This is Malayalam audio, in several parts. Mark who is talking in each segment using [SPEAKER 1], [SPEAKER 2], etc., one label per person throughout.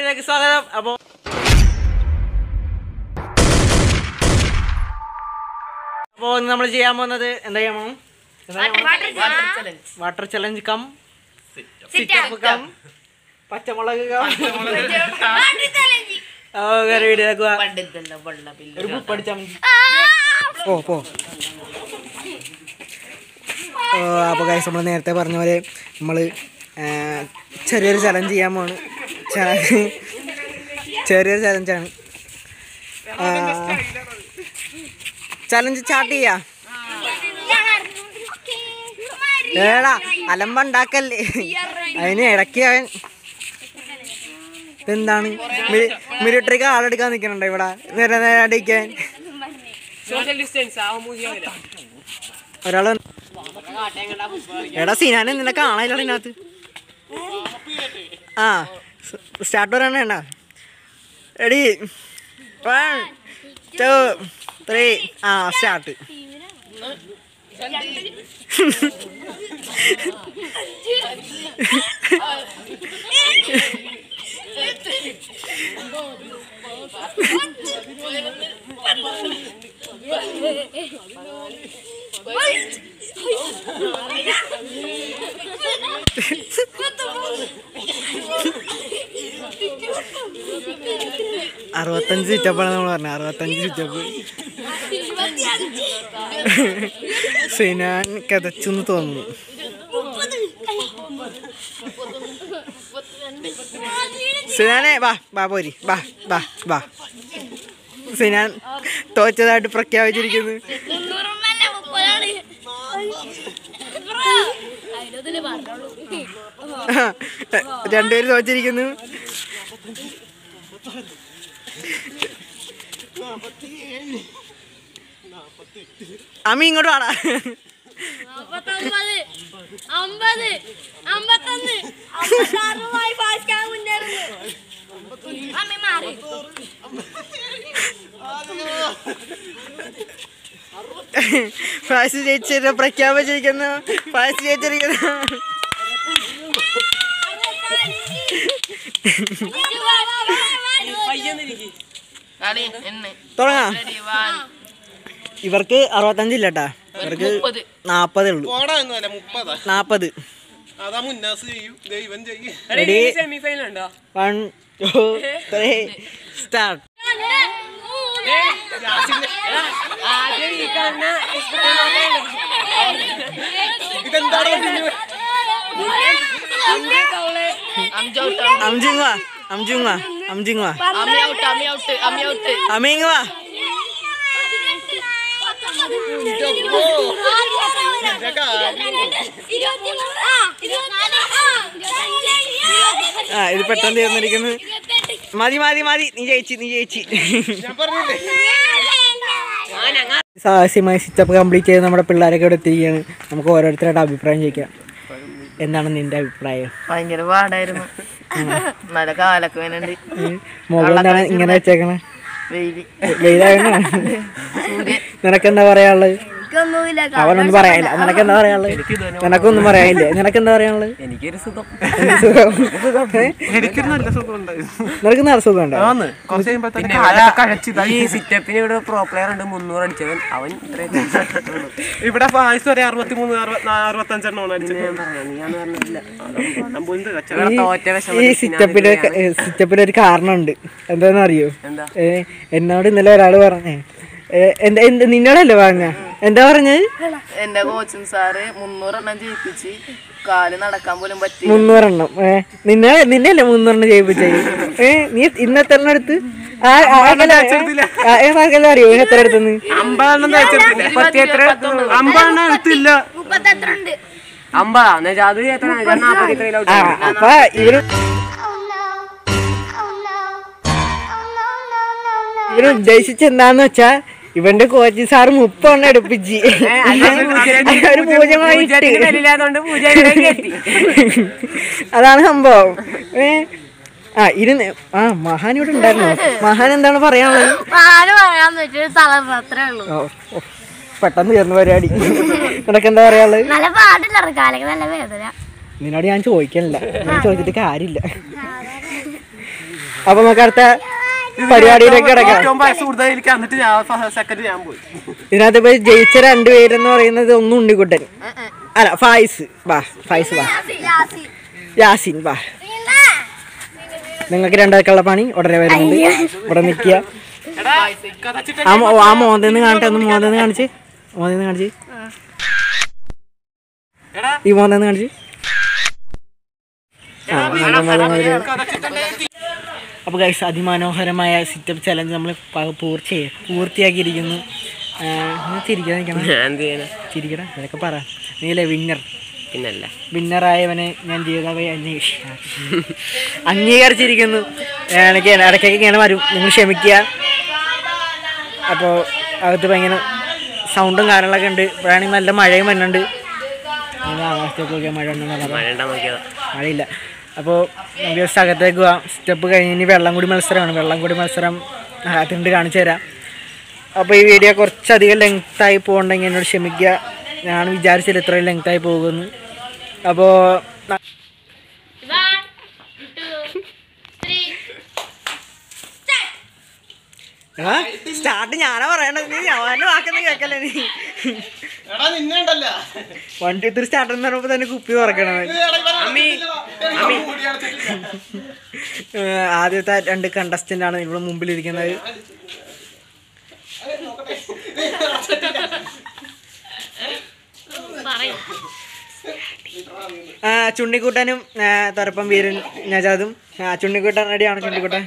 [SPEAKER 1] വീഡിയോയിലേക്ക് സ്വാഗതം അപ്പോൾ അപ്പോൾ ഇന്ന് നമ്മൾ ചെയ്യാൻ പോകുന്നത് എന്താ ചെയ്യാൻ പോകും water challenge cum situp cum പച്ചമുളക് കം അങ്ങനെ വീഡിയോയിലേക്ക് പോവാം. ഒരു ബുക്ക് പഠിച്ചാൽ മതി ഓ പോ അപ്പോൾ ഗൈസ് നമ്മൾ നേരത്തെ പറഞ്ഞ പോലെ നമ്മൾ ചെറിയൊരു ചലഞ്ച് ചെയ്യാൻ പോണ് ചലഞ്ച് ചെറിയൊരു ചലഞ്ചാണ് ചലഞ്ച് സ്റ്റാർട്ട് ചെയ്യാ ഏടാ അലമ്പുണ്ടാക്കല്ലേ അതിന് ഇടയ്ക്ക് അവൻ ഇതെന്താണ് മിലിറ്ററിക്ക് ആളെടുക്കാൻ നിൽക്കണുണ്ടോ ഇവിടെ നേരെ നേരെ അടിക്കാൻ
[SPEAKER 2] സോഷ്യൽ ഡിസ്റ്റൻസ് ആ മൂജിയാവില്ല
[SPEAKER 1] ഒരാള് എടാ സിനാനെ നിന്നെ കാണാനില്ല ഇതിനകത്ത് ആ സ്റ്റാർട്ട് പറയണ വേണ്ട എടി വൺ ടു ത്രീ ആ സ്റ്റാർട്ട് അറുപത്തഞ്ച് സിറ്റപ്പാണ് നമ്മൾ പറഞ്ഞത് അറുപത്തഞ്ച് സിറ്റപ്പ് സിനാൻ കഥച്ചെന്ന് തോന്നുന്നു സിനാനെ വാ വാ പോരി വാ വാ വാ സിനാൻ തോറ്റതായിട്ട് പ്രഖ്യാപിച്ചിരിക്കുന്നു രണ്ടുപേര് തോച്ചിരിക്കുന്നു അമ്മി ഇങ്ങോട്ട് വാടാ
[SPEAKER 3] അമ്പത്തൊമ്പത് അമ്പത് അമ്പത്തൊന്ന് അമ്പത്താറുമായി പാസ്കാൻ മുന്നേറുന്നു അമ്മ മാറി
[SPEAKER 1] ഫാസ്റ്റ് ജയിച്ചിട്ട് പ്രഖ്യാപിച്ചിരിക്കുന്നു ഫാസ്റ്റ് ജയിച്ചിരിക്കുന്നു
[SPEAKER 2] പയ്യെന്നിരിക്കും
[SPEAKER 1] തുടങ്ങാം ഇവർക്ക് അറുപത്തഞ്ചില്ല കേട്ടാ ഇവർക്ക് നാപ്പതേ ഉള്ളൂ
[SPEAKER 4] ഓടാന്നല്ല മുപ്പതാ
[SPEAKER 1] നാപ്പത്
[SPEAKER 4] അതാ മുന്നാസ് ചെയ്യും ദൈവം ചെയ്യും
[SPEAKER 1] Ready?
[SPEAKER 2] സെമി ഫൈനൽ ഉണ്ടോ
[SPEAKER 1] വൺ ടു ത്രീ സ്റ്റാർട്ട്
[SPEAKER 2] ആദ്യം ഈ കാണുന്ന
[SPEAKER 4] ഇതെന്താണ്
[SPEAKER 1] അംജിങ് വാ അംജിങ് വാ അംജിങ് വാ അമീങ് വാ ആ ഇത് പെട്ടെന്ന് തീർന്നിരിക്കുന്നു മതി മതി മതി നീ ജയിച്ച് നീ ജയിച്ച്
[SPEAKER 4] ഞാൻ പറഞ്ഞില്ലേ
[SPEAKER 1] സാഹസ്യമായി സിറ്റപ്പ് കംപ്ലീറ്റ് ചെയ്ത് നമ്മുടെ പിള്ളേരൊക്കെ ഇവിടെ എത്തിയിരിക്കുകയാണ് നമുക്ക് ഓരോരുത്തരുടെ അഭിപ്രായം ചോദിക്കാം എന്താണ് നിന്റെ അഭിപ്രായം
[SPEAKER 5] ഭയങ്കര പാടായിരുന്നു നല്ല കാലൊക്കെ വേനുണ്ട്
[SPEAKER 1] ഉം. മുഖം എന്താണ് ഇങ്ങനെ വെച്ചേക്കണേ
[SPEAKER 5] വെയില്
[SPEAKER 1] വെയിലാകണ നിനക്കെന്താ പറയാനുള്ളത്
[SPEAKER 5] എനിക്കൊന്നുമില്ല
[SPEAKER 1] അവനൊന്നും പറയാനില്ല നിനക്കെന്താ പറയാനുള്ളത് നിനക്കൊന്നും പറയാനില്ല നിനക്കെന്താ പറയാനുള്ളത്
[SPEAKER 2] എനിക്കൊരു സുഖം
[SPEAKER 1] എന്ത് സുഖം? ഏ?
[SPEAKER 4] എനിക്കൊരു നല്ല സുഖം ഉണ്ടായിരുന്നു
[SPEAKER 1] നിനക്ക് നല്ല സുഖമുണ്ടോ
[SPEAKER 4] ആന്ന് കുറച്ച് കഴിയുമ്പോ തന്നെ
[SPEAKER 2] പിന്നെ
[SPEAKER 4] കാലൊക്കെ കഴച്ച്
[SPEAKER 2] ഇവിടെ ഈ സിറ്റപ്പിന് ഇവിടെ പ്രോ പ്ലെയർ ഉണ്ട് മുന്നൂറ് അടിച്ചവൻ അവൻ ഇത്രയും
[SPEAKER 4] ഇവിടെ പായസം വരെ അറുപത്തി മൂന്ന് അറുപത്തഞ്ചെണ്ണമാണ് അടിച്ചത്
[SPEAKER 2] ഞാൻ പറഞ്ഞു നീയാന്ന് പറഞ്ഞില്ല
[SPEAKER 4] നമ്പൂന്ത്
[SPEAKER 1] ഈ-
[SPEAKER 2] തോറ്റ വിഷമം
[SPEAKER 1] ഈ സിറ്റപ്പിന് സിറ്റപ്പിന് ഒരു കാരണമുണ്ട് എന്താന്ന് അറിയോ
[SPEAKER 2] എന്താ
[SPEAKER 1] ഏ, എന്നോട് ഇന്നലെ ഒരാള് പറഞ്ഞേ ഏ, എന്താ എന്ത് നിന്നോടല്ലേ പറഞ്ഞ എന്താ പറഞ്ഞത്
[SPEAKER 5] എന്റെ കോച്ചിങ് സാറ് മുന്നൂറെണ്ണം ജയിപ്പിച്ച് കാല് നടക്കാൻ പോലും പറ്റി
[SPEAKER 1] മുന്നൂറെണ്ണം ഏ നിന്നെ നിന്നെയല്ലേ മുന്നൂറെണ്ണം ചെയ്യിപ്പിച്ചത് ഏ നീ ഇന്ന് എത്ര എണ്ണം എടുത്ത് ആ, ആർക്കെല്ലാം- ആ, ഏ, ആർക്കെല്ലാം അറിയോ ഇന്ന് എത്ര എടുത്തെന്ന്
[SPEAKER 4] അമ്പതെണ്ണം തയ്ച്ചെടുത്തില്ല
[SPEAKER 2] മുപ്പത്തി എത്ര
[SPEAKER 4] അമ്പതെണ്ണം എടുത്തില്ല
[SPEAKER 3] മുപ്പത്തെട്ടുണ്ട്
[SPEAKER 2] അമ്പതാ എന്നുവെച്ചാൽ അത് എത്ര നാപ്പത്തി ഇത്രയിലോ
[SPEAKER 1] ആ അപ്പൊ ഇവര് ഇവര് ഉദ്ദേശിച്ച എന്താന്ന് വെച്ചാ ഇവന്റെ കോച്ചിങ് സാറ് മുപ്പെണ്ണം എടുപ്പിച്ച് ഒരു പൂജ്യമായി ഇട്ട്.
[SPEAKER 2] വിലയില്ലാത്തോണ്ട് പൂജ കയറ്റി
[SPEAKER 1] അതാണ് സംഭവം ഏ ആ ഇരുന്ന് ആ മഹാൻ ഇവിടെ ഉണ്ടായിരുന്നു മഹാൻ എന്താണ് പറയാനുള്ളത്
[SPEAKER 3] ആര് പറയാന്ന് വെച്ചാൽ തളർന്നു അത്രേ ഉള്ളൂ
[SPEAKER 1] ഓ, ഓ, പെട്ടെന്ന് ചേർന്ന് പരിപാടി നിനക്ക് എന്താ പറയാനുള്ളത്
[SPEAKER 3] നല്ല പാടില്ല കാലൊക്കെ നല്ല വേദന
[SPEAKER 1] നിന്നോട് ഞാൻ ചോദിക്കണില്ല ഞാൻ ചോദിച്ചിട്ട് കാര്യമില്ല അപ്പൊ നമുക്ക് അടുത്ത പരിപാടിയിലേക്ക് കിടക്കാം
[SPEAKER 4] ഏറ്റവും വയസ്സ് കൂടുതൽ എനിക്ക് എന്നിട്ട് ഞാൻ സെക്കൻഡ് ഞാൻ പോയി
[SPEAKER 1] ഇതിനകത്ത് ഇപ്പൊ ജയിച്ച രണ്ടുപേരെന്ന് പറയുന്നത് ഒന്ന് ഉണ്ണിക്കുട്ടൻ അല്ല ഫായിസ് വാ ഫായിസ് വാ യാസിൻ വാ നിങ്ങൾക്ക് രണ്ടാൾക്കുള്ള പണി ഉടനെ വരുന്നുണ്ട് ഇവിടെ നിൽക്കുക
[SPEAKER 4] എടാ കഥച്ചിട്ട്
[SPEAKER 1] ആ മോ- ആ മോന്തെന്ന് കാണട്ടെ ഒന്ന് മോന്തെന്ന് കാണിച്ച് മോന്തെന്ന് കാണിച്ച്
[SPEAKER 4] എടാ
[SPEAKER 1] ഈ മോന്തെന്ന് കാണിച്ച് ആ മതി, മതി, മതി.
[SPEAKER 4] കഥച്ചിട്ടുണ്ടെങ്കിൽ
[SPEAKER 1] അപ്പോൾ ഗൈസ് അതിമനോഹരമായ സിറ്റപ്പ് ചലഞ്ച് നമ്മൾ പൂർത്തി പൂർത്തിയാക്കിയിരിക്കുന്നു ആ, ഒന്ന് ചിരിക്കാൻ നിൽക്കണം
[SPEAKER 2] ഞാൻ എന്ത് ചെയ്യാനാ
[SPEAKER 1] ചിരിക്കടാ ഇതൊക്കെ പറ നീല്ലേ വിന്നർ
[SPEAKER 2] പിന്നല്ല
[SPEAKER 1] വിന്നറായവനെ ഞാൻ ജീവിതമായി അന്വേഷ അംഗീകരിച്ചിരിക്കുന്നു എനിക്ക് ഇടയ്ക്കൊക്കെ ഇങ്ങനെ വരും നിങ്ങൾ ക്ഷമിക്കുക അപ്പോൾ അകത്ത് ഭയങ്കര സൗണ്ടും കാര്യങ്ങളൊക്കെ ഉണ്ട് ഇപ്പോഴാണെങ്കിൽ നല്ല മഴയും വരുന്നുണ്ട് നിങ്ങൾ ആകാശത്തേക്ക് നോക്കിയാൽ മഴ ഉണ്ടെന്ന് പറഞ്ഞു
[SPEAKER 2] മഴ ഉണ്ടാ നോക്കിയതാ
[SPEAKER 1] മഴയില്ല അപ്പോൾ നമുക്ക് ജസ്റ്റ് അകത്തേക്ക് പോവാം സ്റ്റെപ്പ് കഴിഞ്ഞ് ഇനി വെള്ളം കൂടി മത്സരമാണ് വെള്ളം കൂടി മത്സരം അകത്തുണ്ട് കാണിച്ചു തരാം അപ്പോൾ ഈ വീഡിയോ കുറച്ചധികം ലെങ്ത്തായി പോകണ്ടെങ്കിൽ എന്നോട് ക്ഷമിക്കുക ഞാൻ വിചാരിച്ചില്ല ഇത്രയും ലെങ്ത്തായി പോകുമെന്ന് അപ്പോൾ
[SPEAKER 3] One, two, three.
[SPEAKER 1] സ്റ്റാർട്ട് ഞാനാ പറയണത് നീ ഞാൻ വാക്കുന്ന കേക്കല്ലേ നീ
[SPEAKER 4] എടാ നിന്നെ ഉണ്ടല്ല
[SPEAKER 1] വൺ ടു ത്രീ സ്റ്റാർട്ട് എന്ന് പറയുമ്പോൾ തന്നെ കുപ്പി തുറക്കണം
[SPEAKER 2] അമ്മി അമ്മി
[SPEAKER 1] ഏഹ് ആദ്യത്തെ രണ്ട് കണ്ടസ്റ്റന്റ് ആണ് ഇവിടെ മുമ്പിലിരിക്കുന്നത് ആ, ചുണ്ണിക്കുട്ടനും ആ, തറപ്പം വീരൻ നജാദും ആ, ചുണ്ണിക്കുട്ടൻ റെഡിയാണ് ചുണ്ണിക്കുട്ടൻ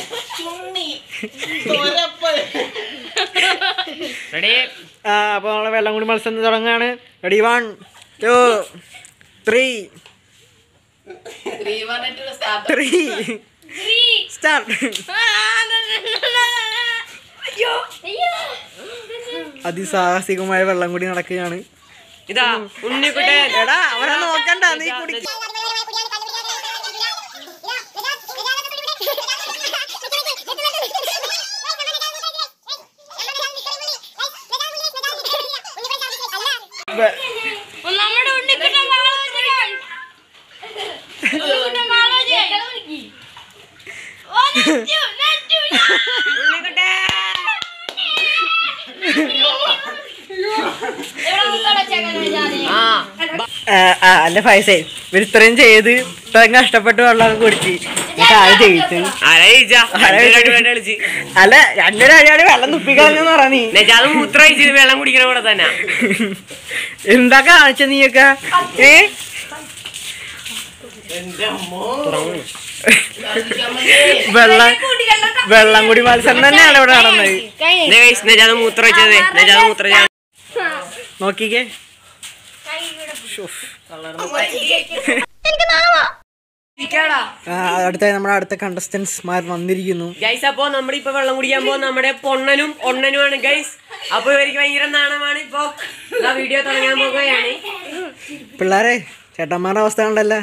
[SPEAKER 2] റെഡി
[SPEAKER 1] ആ, അപ്പോൾ നമ്മളെ വെള്ളം കൂടി മത്സരം തുടങ്ങുകയാണ് ready one two three three start
[SPEAKER 3] അയ്യോ അയ്യോ
[SPEAKER 1] അതിസാഹസികമായ വെള്ളം കൂടി നടക്കുകയാണ്
[SPEAKER 2] ഇതാ ഉണ്ണിക്കുട്ടൻ
[SPEAKER 1] എടാ അവനെ നോക്കണ്ട നീ കുടിക്ക വെ-
[SPEAKER 3] നമ്മുടെ ഉണ്ണിക്കുട്ടൻ മാളോജൻ ഉണ്ണിക്കുട്ടൻ മാളോജൻ ഓ നെറ്റു നെറ്റു എവിടെ മുത്തടച്ചേക്കാൻ ജാതി
[SPEAKER 2] ആ
[SPEAKER 1] ആ, ആ, അല്ല ഫൈസേ ഇവർ ഇത്രയും ചെയ്ത് ഇത്രയും കഷ്ടപ്പെട്ട് വെള്ളം കുടിച്ച് എന്നിട്ട് ആര് ജയിച്ചു
[SPEAKER 2] ആരാ ജയിച്ചാ
[SPEAKER 1] ആരാ ജയിച്ചത്?
[SPEAKER 2] വേണ്ട കളിച്ച്
[SPEAKER 1] അല്ല രണ്ടൊരു അടിയാടി വെള്ളം തുപ്പിക്കളഞ്ഞെന്ന് പറ നീ
[SPEAKER 2] അത് മൂത്ര കഴിച്ചത് വെള്ളം കുടിക്കണ കൂടെ തന്നെ
[SPEAKER 1] എന്താ കാണിച്ച നീയൊക്കെ ഏ വെള്ളം വെള്ളം കൂടി മത്സരം തന്നെയാണ് ഇവിടെ നടന്നത്
[SPEAKER 2] അത് മൂത്ര വെച്ചത് നെജാത് മൂത്ര വെച്ചാ
[SPEAKER 1] നോക്കിക്കേ ആ, അടുത്ത നമ്മുടെ അടുത്ത കണ്ടസ്റ്റൻസ്മാർ വന്നിരിക്കുന്നു
[SPEAKER 2] ഗൈസ് അപ്പോ നമ്മുടെ ഇപ്പൊ വെള്ളം കുടിക്കാൻ പോകുന്ന നമ്മുടെ പൊണ്ണനും ഒണ്ണനുമാണ് ഗൈസ് അപ്പൊ ഇവർക്ക് ഭയങ്കര നാണമാണ് ഇപ്പൊ വീഡിയോ തുടങ്ങാൻ പോകുകയാണ്
[SPEAKER 1] പിള്ളേരെ ചേട്ടന്മാരുടെ അവസ്ഥ കണ്ടല്ലോ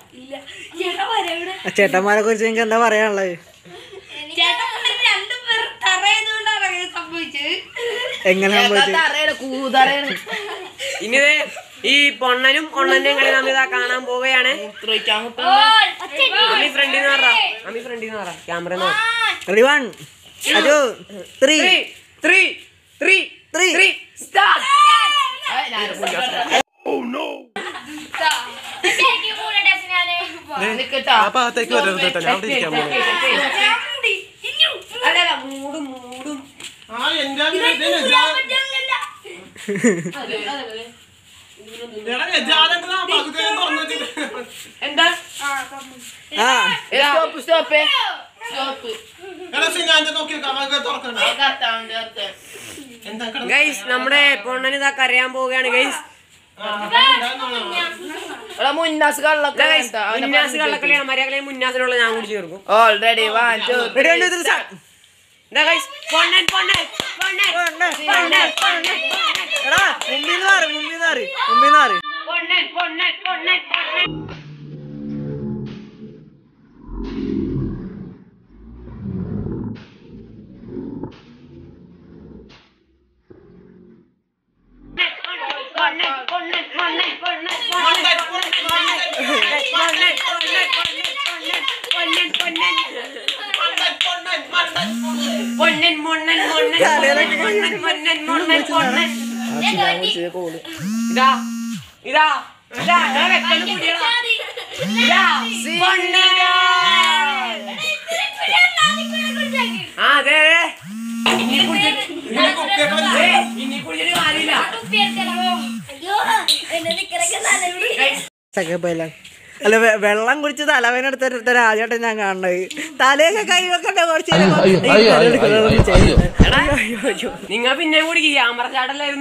[SPEAKER 1] ആ ചേട്ടന്മാരെ കുറിച്ച് നിങ്ങൾക്ക് എന്താ പറയാനുള്ളത്
[SPEAKER 3] രണ്ടുപേർ തറയതുകൊണ്ടാണ് അങ്ങനെ സംഭവിച്ചത്
[SPEAKER 1] എങ്ങനെ സംഭവിച്ചു
[SPEAKER 2] ഇനി ദേ ഈ പൊണ്ണനും ഒണ്ണന്റെയും കളി നമ്മൾ ഇതാ കാണാൻ പോവുകയാണ് അമ്മി ഫ്രണ്ടിൽ നിന്ന് പറ അമ്മി ഫ്രണ്ടിൽ നിന്ന് പറ camera
[SPEAKER 1] ready one two three
[SPEAKER 2] three three three three start
[SPEAKER 4] ആ ഭാഗത്തേക്ക് വരരുത് കേട്ടോ ഞാൻ അവിടെ ഇരിക്കാൻ പോകുന്നു
[SPEAKER 2] അല്ലല്ല മൂടും മൂടും
[SPEAKER 4] ആ എന്റെ വീട്ടിൽ നജാ- എടാ നജാദെന്താ ആ പകുതിയും തുറന്ന് വെച്ചിട്ട്?
[SPEAKER 2] എന്താ
[SPEAKER 1] ആ
[SPEAKER 5] സ്റ്റോപ്പ് സ്റ്റോപ്പ് സ്റ്റോപ്പ്
[SPEAKER 4] എടാ സിനാന്റെ നോക്കി വെക്കാം, അവൾക്ക് തുറക്കണ്ട. എന്താ കിടന്ന്
[SPEAKER 2] ഗൈസ് നമ്മുടെ പൊണ്ണന് ഇതാ കരയാൻ പോവുകയാണ് ഗൈസ്
[SPEAKER 5] എടാ മുന്നാസ് കള്ളൊക്കെ
[SPEAKER 2] മുന്നാസ് കള്ളക്കളിയാണ് മര്യാദ മുന്നാസിനുള്ള ഞാൻ കൂടി ചേർക്കും
[SPEAKER 5] already one two
[SPEAKER 1] ready one two three start
[SPEAKER 2] ഇതാ ഗൈസ് പൊണ്ണൻ പൊണ്ണൻ പൊണ്ണൻ പൊണ്ണൻ പൊണ്ണൻ
[SPEAKER 1] എടാ മുമ്പിൽ നിന്ന് മാറി മുമ്പിൽ നിന്ന് മാറി മുമ്പിൽ നിന്ന് മാറി
[SPEAKER 2] പൊണ്ണൻ പൊണ്ണൻ പൊണ്ണൻ പൊണ്ണൻ പൊണ്ണൻ പൊണ്ണൻ പൊണ്ണൻ പൊണ്ണൻ പൊണ്ണൻ പൊണ്ണൻ പൊണ്ണൻ പൊണ്ണൻ പൊണ്ണൻ പൊണ്ണൻ പൊണ്ണൻ പൊണ്ണൻ പൊന്നൻ പൊന്നൻ പൊന്നൻ പൊന്നൻ ഇതാ ഇതാ ഇതാ ഇതാ വെക്കല് കുടിയടാ. ഇതാ പൊന്നനാ. ആ അതെ അതെ ഇനി കുടിച്ചിട്ട് ഏയ്, ഇനി കുടിച്ചിട്ട് കാര്യമില്ല
[SPEAKER 1] സഖ്യപ്പയിലാണ് അല്ല വെ- വെള്ളം കുടിച്ച് തലവേന എടുത്ത ആദ്യമായിട്ട് ഞാൻ കാണുന്നത് തലയൊക്കെ കൈ വെക്കണ്ട കുറച്ച് നേരം കൊ- ഈ തല എടുക്കുന്ന ഒരു ചെയ്യുന്നത്.
[SPEAKER 2] എടാ നിങ്ങൾ പിന്നെ കുടിക്കും ക്യാമറ ചാടലായിരുന്നു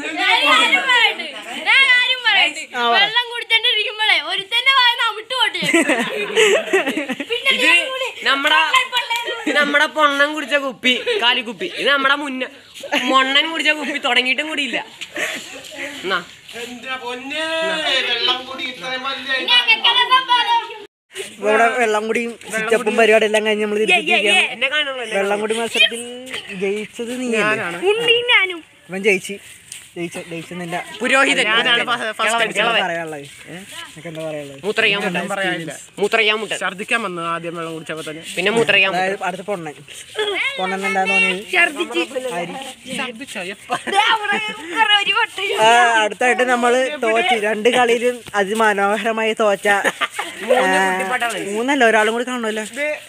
[SPEAKER 3] വെള്ളം കുടിച്ചോണ്ടിരിക്കുമ്പോഴേ ഒരുത്തന്റെ വായ നമിട്ട് പോട്ടെ പിന്നെ
[SPEAKER 2] ഇത് നമ്മടെ ഇത് നമ്മടെ പൊണ്ണൻ കുടിച്ച കുപ്പി കാലിക്കുപ്പി ഇത് നമ്മടെ മുന്ന മൊണ്ണൻ കുടിച്ച കുപ്പി തുടങ്ങിയിട്ടും കൂടിയില്ല എന്നാ
[SPEAKER 4] എന്റെ പൊന്നെ വെള്ളം കൂടി ഇത്രയും വലിയ
[SPEAKER 1] ഇപ്പൊ ഇവിടെ വെള്ളം കുടിയും സ്റ്റെപ്പും പരിപാടി എല്ലാം കഴിഞ്ഞ് നമ്മൾ തിരിച്ചിരിക്കുകയാണ്
[SPEAKER 2] എന്നെ കാണുള്ളൂ എന്നെ
[SPEAKER 1] വെള്ളം കുടി മത്സരത്തിൽ ജയിച്ചത് നീയാണ്
[SPEAKER 3] ഞാനും
[SPEAKER 1] ഇവൻ ജയിച്ച് ജയിച്ച ജയിച്ച നിന്റെ
[SPEAKER 2] പുരോഹിതൻ
[SPEAKER 1] എന്താ പറയാനുള്ളത് ഏഹ്? നിനക്ക് എന്താ പറയാനുള്ളത്
[SPEAKER 2] മൂത്രയ്യാൻ മുട്ട മൂത്രയ്യാൻ മുട്ട
[SPEAKER 4] ഛർദിക്കാൻ വന്നു ആദ്യം വെള്ളം കുടിച്ചപ്പോ തന്നെ
[SPEAKER 2] പിന്നെ മൂത്രയ്യാൻ മുട്ട
[SPEAKER 1] അതായത് അടുത്ത പൊണ്ണൻ പൊണ്ണൻ എന്താന്ന് തോന്നിയത് അരി
[SPEAKER 3] ഒരു വട്ടം
[SPEAKER 1] ആ, അടുത്തായിട്ട് നമ്മള് തോറ്റ് രണ്ട് കളിയിലും അതിമനോഹരമായി തോറ്റ ആ, മൂന്നല്ല ഒരാളും കൂടി കാണുമല്ലോ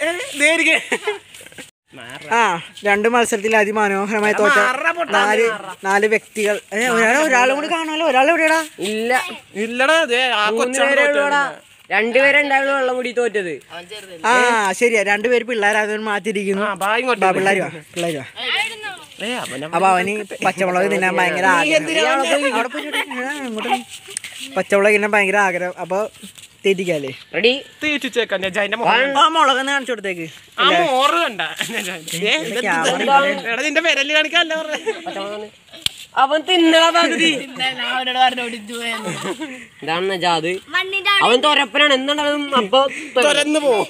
[SPEAKER 1] ആ രണ്ട് മത്സരത്തിൽ അതിമനോഹരമായി തോറ്റ നാല് നാല് വ്യക്തികൾ ഏ, ഒരാളെ ഒരാളും കൂടി കാണുമല്ലോ ഒരാൾ എവിടെയാടാ
[SPEAKER 2] ഇല്ല
[SPEAKER 4] ഇല്ലടാ ദേ ആ
[SPEAKER 2] മൂന്ന് പേരെ ഉള്ളൂടാ രണ്ടുപേരെ ഉണ്ടാവുള്ളൂ വെള്ളം കൂടി തോറ്റത്
[SPEAKER 1] ആ ശരിയാ രണ്ടുപേര് പിള്ളേരായതുകൊണ്ട് മാറ്റിയിരിക്കുന്നു
[SPEAKER 4] ആ ബാ ഇങ്ങോട്ട്
[SPEAKER 1] ബാ പിള്ളേര് വാ പിള്ളേര് വാ
[SPEAKER 4] ഏ അവനെ
[SPEAKER 1] അപ്പൊ അവന് പച്ചമുളക് തിന്നാൻ ഭയങ്കര ആഗ്രഹം അവിടെ പോയി ചോദിക്ക്. ആ, അങ്ങോട്ട് പോയി. പച്ചമുളക് തിന്നാൻ ഭയങ്കര ആഗ്രഹം അപ്പൊ തെറ്റിക്കാല്ലേ
[SPEAKER 2] റെഡി
[SPEAKER 4] തീറ്റിച്ചേക്കാൻ ഞാൻ അതിന്റെ മുഖം
[SPEAKER 1] ആ മുളക് ഒന്ന് കാണിച്ചു കൊടുത്തേക്ക്
[SPEAKER 4] ആ മോറ് കണ്ട ഏ, ഇതെന്ത്
[SPEAKER 1] ക്യാമറ
[SPEAKER 4] എടാ നിന്റെ വിരല് കാണിക്കാല്ലോ പറഞ്ഞെ.
[SPEAKER 2] അവൻ തിന്നണ പകുതി
[SPEAKER 5] അവനോട് പറഞ്ഞോട് ഇതുവേന്ന്
[SPEAKER 2] ഇതാണ് നജാദ്
[SPEAKER 3] മണ്ണിന്റെ
[SPEAKER 2] അവൻ തൊരപ്പനാണ് എന്തുണ്ടാകും അപ്പൊ
[SPEAKER 4] തുരന്നു പോവും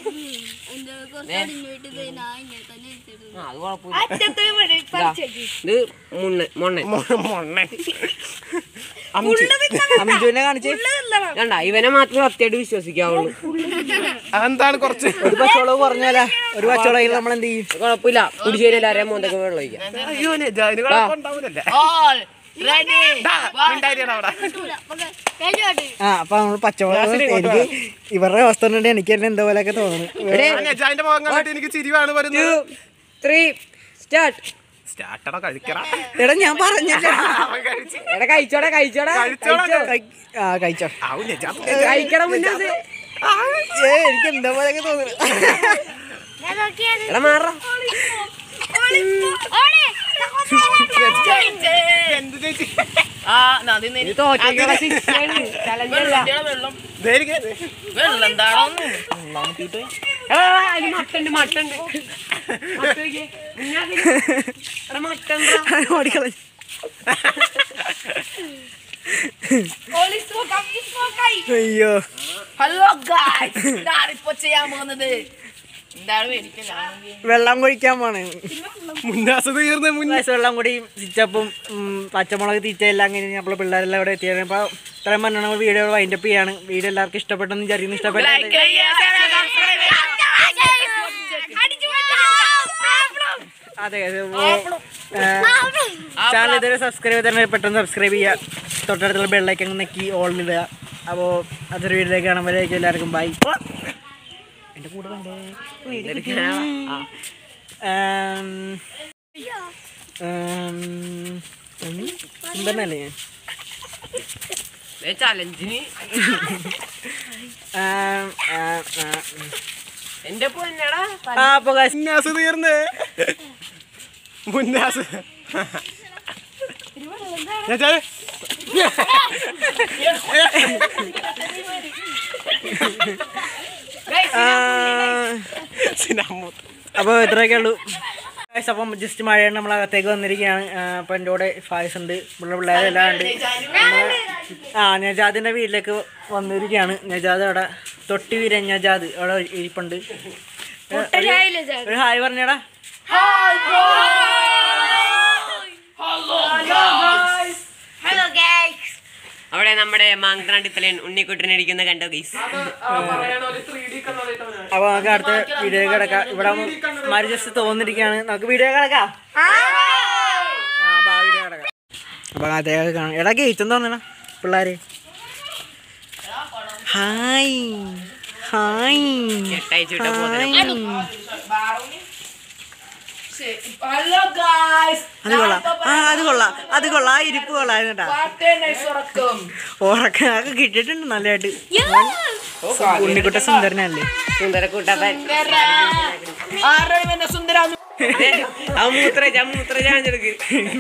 [SPEAKER 2] ആ, അത് കുഴപ്പമില്ല ഇതാ, ഇത് മുണ്ണൻ മൊണ്ണൻ
[SPEAKER 4] മൊണ്ണെ
[SPEAKER 1] അമിജുവിനെ കാണിച്ച്
[SPEAKER 2] കണ്ട ഇവനെ മാത്രമേ സത്യമായിട്ട് വിശ്വസിക്കാവുള്ളൂ
[SPEAKER 4] അതെന്താണ് കുറച്ച്
[SPEAKER 1] ഒരു പച്ചമുളക് പറഞ്ഞാലാ ഒരു പച്ചമുളകിൽ നമ്മൾ എന്ത് ചെയ്യും
[SPEAKER 2] കുഴപ്പമില്ല കുടിശ്ശേരി എല്ലാവരെയും മോന്തൊക്കെ വെള്ളം ഒഴിക്കാം
[SPEAKER 4] അയ്യോ അതിന് കുഴപ്പമുണ്ടാവൂലല്ലേ
[SPEAKER 5] ഓൾ റെഡി
[SPEAKER 4] ഉണ്ടായിരുന്നു അവിടെ
[SPEAKER 1] ആ അപ്പൊ നമ്മൾ പച്ചമുളക് എനിക്ക് ഇവരുടെ അവസ്ഥ കണ്ടിട്ട് എനിക്ക് തന്നെ എന്തോ പോലെയൊക്കെ തോന്നുന്നു
[SPEAKER 4] അതിന്റെ മുഖം കണ്ടിട്ട് എനിക്ക് ചിരിവാണ് വരുന്നത്
[SPEAKER 2] ത്രീ സ്റ്റാർട്ട്
[SPEAKER 4] സ്റ്റാർട്ടടാ കഴിക്കറ
[SPEAKER 1] എടാ ഞാൻ പറഞ്ഞില്ല
[SPEAKER 4] അവൻ കഴിച്ച്
[SPEAKER 2] എടാ കഴിച്ചോടാ കഴിച്ചോടാ
[SPEAKER 4] കഴിച്ചോടാ.
[SPEAKER 2] കഴിച്ചോ.
[SPEAKER 1] കഴി- ആ കഴിച്ചോ
[SPEAKER 4] ആവും നിജാ.
[SPEAKER 2] കഴിക്കട മുന്നേ അത്.
[SPEAKER 1] ഏ എനിക്ക് എന്തോ പോലെയൊക്കെ തോന്നുന്നു
[SPEAKER 2] എടാ മാറ
[SPEAKER 4] എന്ത് ചേച്ചി
[SPEAKER 5] ആ നദി
[SPEAKER 2] ഇത് തോറ്റേക്കുള്ള ശിക്ഷയാണ് ചലഞ്ച് അല്ല
[SPEAKER 5] വെള്ളം
[SPEAKER 4] ദേ ഇരിക്ക്.
[SPEAKER 5] വെള്ളം എന്താണോ
[SPEAKER 2] എടാ, അതില് മട്ടുണ്ട് മട്ടുണ്ട് മട്ട നോക്കിയേ. മുന്നേ അതില്. എടാ, മട്ടൻ ബ്രാ.
[SPEAKER 1] ഓടിക്കളഞ്ഞു അയ്യോ
[SPEAKER 5] ഹലോ ഗായ്സ് ഇതാണിപ്പോ ചെയ്യാൻ പോകുന്നത് എന്താണ് മേടിക്കലാണെങ്കിൽ
[SPEAKER 1] വെള്ളം കുഴിക്കാൻ പോണ്
[SPEAKER 4] മുന്നാസ് തീർന്ന് മുന്നേ
[SPEAKER 1] വയസ്സ് വെള്ളം കൂടി സിച്ചപ്പും പച്ചമുളക് തീറ്റ എല്ലാം കഴിഞ്ഞ് നമ്മൾ പിള്ളേരെല്ലാം ഇവിടെ എത്തിയാണ് അപ്പോൾ ഇത്രയും പറഞ്ഞാൽ നമ്മൾ വീഡിയോ വൈൻഡപ്പ് ചെയ്യാണ് വീഡിയോ എല്ലാവർക്കും ഇഷ്ടപ്പെട്ടെന്ന് വിചാരിക്കുന്നു ഇഷ്ടപ്പെട്ട അതെ അതെ ചാനൽ ഇതുവരെ സബ്സ്ക്രൈബ് തന്നെ പെട്ടെന്ന് സബ്സ്ക്രൈബ് ചെയ്യുക തൊട്ടടുത്തുള്ള ബെള്ളൈക്കൻ നെക്കി ഓളിടുക അപ്പോൾ അതൊരു വീഡിയോയിലേക്ക് കാണുമ്പോഴേക്കും എല്ലാവർക്കും ബൈ എൻ്റെ കൂടെ വേണ്ടേ സുന്ദരനല്ലേ ഞാൻ
[SPEAKER 2] ചലഞ്ചിന്
[SPEAKER 1] ആം, ആം, ആം.
[SPEAKER 2] എന്റെ പൊന്നടാ
[SPEAKER 1] ആ അപ്പോൾ guys,
[SPEAKER 4] മുന്നാസ് തീർന്ന് മുന്നാസ് ഞാൻ ചാ-
[SPEAKER 1] ആ,
[SPEAKER 4] സിനാമൂത്ത്.
[SPEAKER 1] അപ്പോൾ ഇത്രയൊക്കെ ഉള്ളൂ Guys, അപ്പം ജസ്റ്റ് മഴയാണ് നമ്മൾ അകത്തേക്ക് വന്നിരിക്കുകയാണ് ആ, അപ്പം എൻ്റെ കൂടെ ഫായ്സ് ഉണ്ട് ഇവിടെ പിള്ളേരെല്ലാം ഉണ്ട് ആ നജാദിൻ്റെ വീട്ടിലേക്ക് വന്നിരിക്കുകയാണ് നജാദ് അവിടെ തൊട്ടി വീരൻ നജാദ് അവിടെ ഇരിപ്പുണ്ട് ഒരു ഹായ് പറഞ്ഞടാ
[SPEAKER 2] അവിടെ നമ്മുടെ മാങ്കനാട്ടിത്തലൻ ഉണ്ണിക്കുട്ടനിരിക്കുന്ന കണ്ടോ ഗൈസ്
[SPEAKER 1] അപ്പോൾ നമുക്ക് അടുത്ത വീഡിയോ കിടക്കാം ഇവിടെ മാര് ജസ്റ്റ് തോന്നിരിക്കുകയാണ് നമുക്ക് വീഡിയോ കിടക്കാം ആ ബാ അപ്പൊ അദ്ദേഹം കാണാം എടാ ഗേറ്റ് എന്താ പറഞ്ഞ പിള്ളേര് ഹായ് ഹായ്
[SPEAKER 2] കെട്ടയച്ചിട്ട പോലെ
[SPEAKER 5] ഹലോ ഗായ്സ്
[SPEAKER 1] അത് കൊള്ളാം ആ അത് കൊള്ളാം അത് കൊള്ളാം ആ ഇരിപ്പ് കൊള്ളായിരുന്നു കേട്ടാ
[SPEAKER 5] ഉറക്കം
[SPEAKER 1] ഉറക്കം ഒക്കെ കിട്ടിയിട്ടുണ്ട് നല്ലതായിട്ട് ഉണ്ണിക്കുട്ട സുന്ദരനല്ലേ
[SPEAKER 2] സുന്ദരക്കൂട്ടപ്പൻ
[SPEAKER 5] ആരുടെ സുന്ദരാന്ന്
[SPEAKER 2] ആ മൂത്ര ആ മൂത്ര ചാഞ്ചെടുക്ക്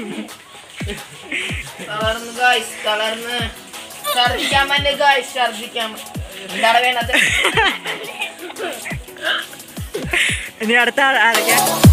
[SPEAKER 5] തളർന്ന് ഗായ്സ് തളർന്ന് ഛർദിക്കാൻ പറ്റേ ഗായ്സ് ഛർദിക്കാൻ എന്താണ് വേണ്ടത്
[SPEAKER 1] ഇനി അടുത്ത ആൾ ആരൊക്കെയാ